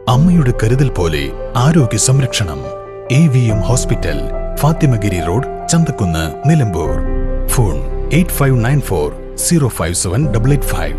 അമ്മയുടെ കരുതൽ പോലെ ആരോഗ്യ സംരക്ഷണം A V M hospital Fathimagiri road Chanthakkunnu Nilambur phone eight five nine four zero five seven double eight five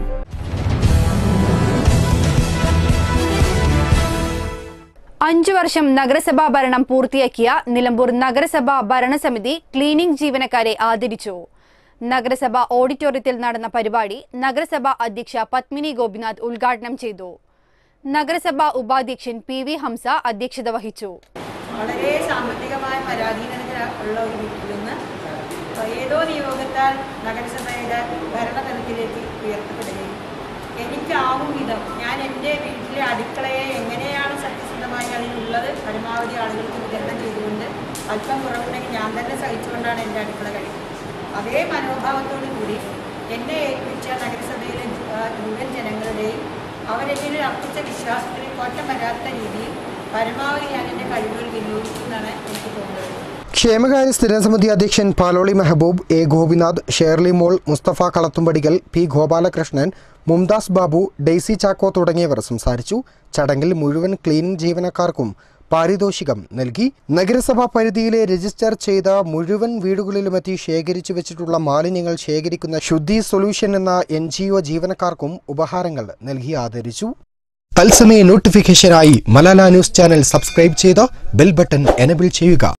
അഞ്ചു വർഷം നഗരസഭാ ഭരണം പൂർത്തിയാക്കിയ നിലമ്പൂർ നഗരസഭാ ഭരണസമിതി ക്ലീനിംഗ് ജീവനക്കാരെ ആദരിച്ചു നഗരസഭ ഓഡിറ്റോറിയത്തിൽ നടന്ന പരിപാടി നഗരസഭാ അധ്യക്ഷ പത്മിനി ഗോപിനാഥ് ഉദ്ഘാടനം ചെയ്തു നഗരസഭാ ഉപാധ്യക്ഷൻ പി വി ഹംസ അധ്യക്ഷത വഹിച്ചു വളരെ സാമ്പത്തികമായ പരാധീനത ഉള്ള ഒരു വീട്ടിൽ നിന്ന് ഏതോ നിയോഗത്താൽ നഗരസഭയുടെ ഭരണതലത്തിലേക്ക് ഉയർത്തപ്പെടുകയും എനിക്കാവും വിധം ഞാൻ എൻ്റെ വീട്ടിലെ അടുക്കളയെ എങ്ങനെയാണ് സത്യസന്ധമായി അതിനുള്ളത് പരമാവധി ആളുകൾക്ക് വിതരണം ചെയ്തുകൊണ്ട് അല്പം കുറവുണ്ടെങ്കിൽ ഞാൻ തന്നെ സഹിച്ചുകൊണ്ടാണ് എൻ്റെ അടുക്കള കഴിയുന്നത് അതേ മനോഭാവത്തോടു കൂടി എന്നെ ഏൽപ്പിച്ച നഗരസഭയിലെ ആ, മുഴുവൻ ജനങ്ങളുടെയും അവരെന്നിൽ അർപ്പിച്ച വിശ്വാസത്തിന് കോട്ടം വരാത്ത രീതിയിൽ പരമാവധി ഞാൻ എൻ്റെ കഴിവുകൾ വിനിയോഗിക്കുന്നതാണ് എനിക്ക് തോന്നുന്നത് ക്ഷേമകാര്യ സ്ഥിരം സമിതി അധ്യക്ഷൻ പാലോളി മെഹബൂബ് എ ഗോപിനാഥ് ഷേർലി മോൾ മുസ്തഫ കളത്തുംപടികൾ പി ഗോപാലകൃഷ്ണൻ മുംതാസ് ബാബു ഡെയ്സി ചാക്കോ തുടങ്ങിയവർ സംസാരിച്ചു ചടങ്ങിൽ മുഴുവൻ ക്ലീനിംഗ് ജീവനക്കാർക്കും പാരിതോഷികം നൽകി നഗരസഭാ പരിധിയിലെ രജിസ്റ്റർ ചെയ്ത മുഴുവൻ വീടുകളിലുമെത്തി ശേഖരിച്ചു വെച്ചിട്ടുള്ള മാലിന്യങ്ങൾ ശേഖരിക്കുന്ന ശുദ്ധി സൊല്യൂഷൻ എന്ന എൻ ജീവനക്കാർക്കും ഉപഹാരങ്ങൾ നൽകി ആദരിച്ചു തത്സമയ നോട്ടിഫിക്കേഷനായി മലാല ന്യൂസ് ചാനൽ സബ്സ്ക്രൈബ് ചെയ്ത് ബെൽ ബട്ടൺ എനബിൾ ചെയ്യുക